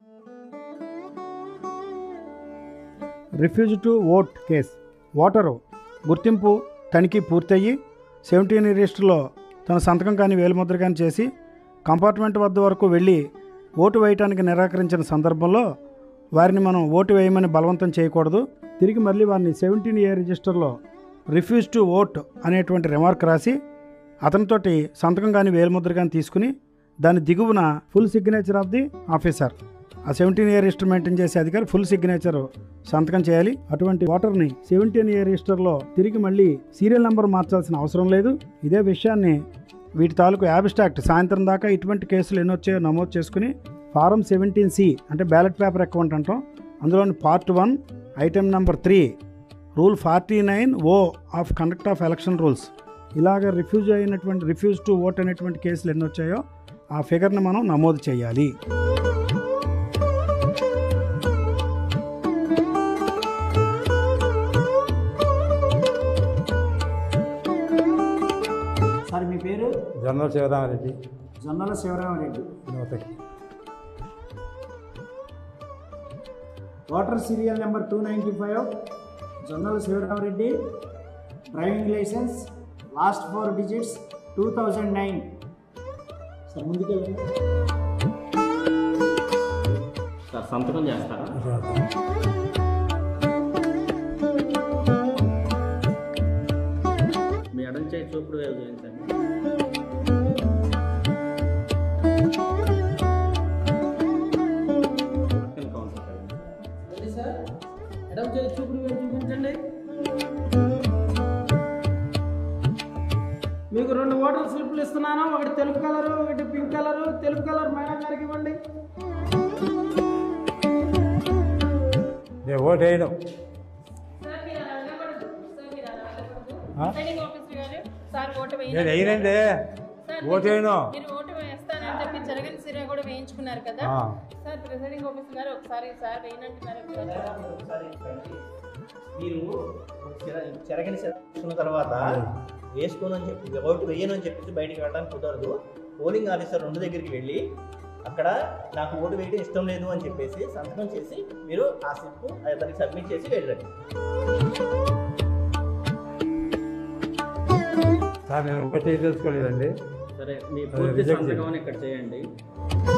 Refuse to vote case voter గుర్తింపు తనిఖీ పూర్తయ్యి సెవెంటీన్ రిజిస్టర్లో తన సంతకం కానీ వేలిముద్ర కానీ చేసి కంపార్ట్మెంట్ వద్ద వరకు వెళ్ళి ఓటు వేయటానికి నిరాకరించిన సందర్భంలో వారిని మనం ఓటు వేయమని బలవంతం చేయకూడదు తిరిగి మళ్ళీ వారిని సెవెంటీన్ ఏ రిజిస్టర్లో రిఫ్యూజ్ టు ఓట్ అనేటువంటి రిమార్క్ రాసి అతనితోటి సంతకం కానీ వేలిముద్ర కానీ తీసుకుని దాని దిగువన full signature of the officer ఆ సెవెంటీన్ ఇయర్ రిజిస్టర్ మెయింటైన్ చేసే అధికారి ఫుల్ సిగ్నేచర్ సంతకం చేయాలి అటువంటి ఓటర్ని సెవెంటీన్ ఇయర్ రిజిస్టర్లో తిరిగి మళ్ళీ సీరియల్ నెంబర్ మార్చాల్సిన అవసరం లేదు ఇదే విషయాన్ని వీటి తాలూకు యాబ్స్ట్రాక్ట్ సాయంత్రం దాకా ఇటువంటి కేసులు ఎన్ని వచ్చాయో నమోదు చేసుకుని ఫారం సెవెంటీన్ సి అంటే బ్యాలెట్ పేపర్ అకౌంట్ అంటాం అందులోని part one item number three rule forty nine O of conduct of election rules ఇలాగ రిఫ్యూజ్ అయినటువంటి రిఫ్యూజ్ టు ఓట్ అనేటువంటి కేసులు ఎన్ని వచ్చాయో ఆ ఫిగర్ని మనం నమోదు చేయాలి సార్ మీ పేరు Jonnala Sivarama Reddy Jonnala Sivarama Reddy Nuthaki voter serial number two ninety five Jonnala Sivarama Reddy driving licence last four digits two thousand nine sir ముందుకెళ్ళండి సార్ సంతకం చేస్తారా మీ ఎడం చేయి చూపుడు వేలు చూపించండి పక్కన కౌంటర్ కదండి. అది సార్ ఎడమ చేయి చూపుడు వేలు చూపించండి మీకు రెండు ఓటర్ స్లిప్లు ఇస్తున్నాను ఒకటి తెలుపు కలరు ఒకటి పింక్ కలరు తెలుపు కలర్ మేడం గారికి ఇవ్వండి నేను ఓటు వేయను సార్ మీరు అలా వెళ్ళకూడదు. సార్ మీరు అలా వెళ్ళకూడదు. ఆ? రిటర్నింగ్ ఆఫీసర్ గారు, సార్ ఓటు వేయను. నేను వేయనండి సార్, ఓటు వేయను మీరు ఓటు వేస్తానని చెప్పి జగన్ సిరా కూడా వేయించుకున్నారు కదా ఆ. సార్ ప్రిసైడింగ్ ఆఫీసర్ గారు ఒకసారి సార్ వేయనంటున్నారు ఒకసారి ఇక్కడికి. మీరు చెర- చెరగని చెరుకున్న తర్వాత వేసుకోను అని చెప్పి ఓటు వేయను అని చెప్పేసి బయటికి వెళ్ళడానికి కుదరదు పోలింగ్ ఆఫీసర్ రెండు దగ్గరికి వెళ్ళి అక్కడ నాకు ఓటు వేయడం ఇష్టం లేదు అని చెప్పేసి సంతకం చేసి మీరు ఆ స్లిప్ అతనికి సబ్మిట్ చేసి వెళ్ళండి సార్ నేను ఒకటి తెలుసుకోలేదండి సరే మీ పూర్తి పూర్తి reject సంతకం చేయండి. ఇక్కడ చేయండి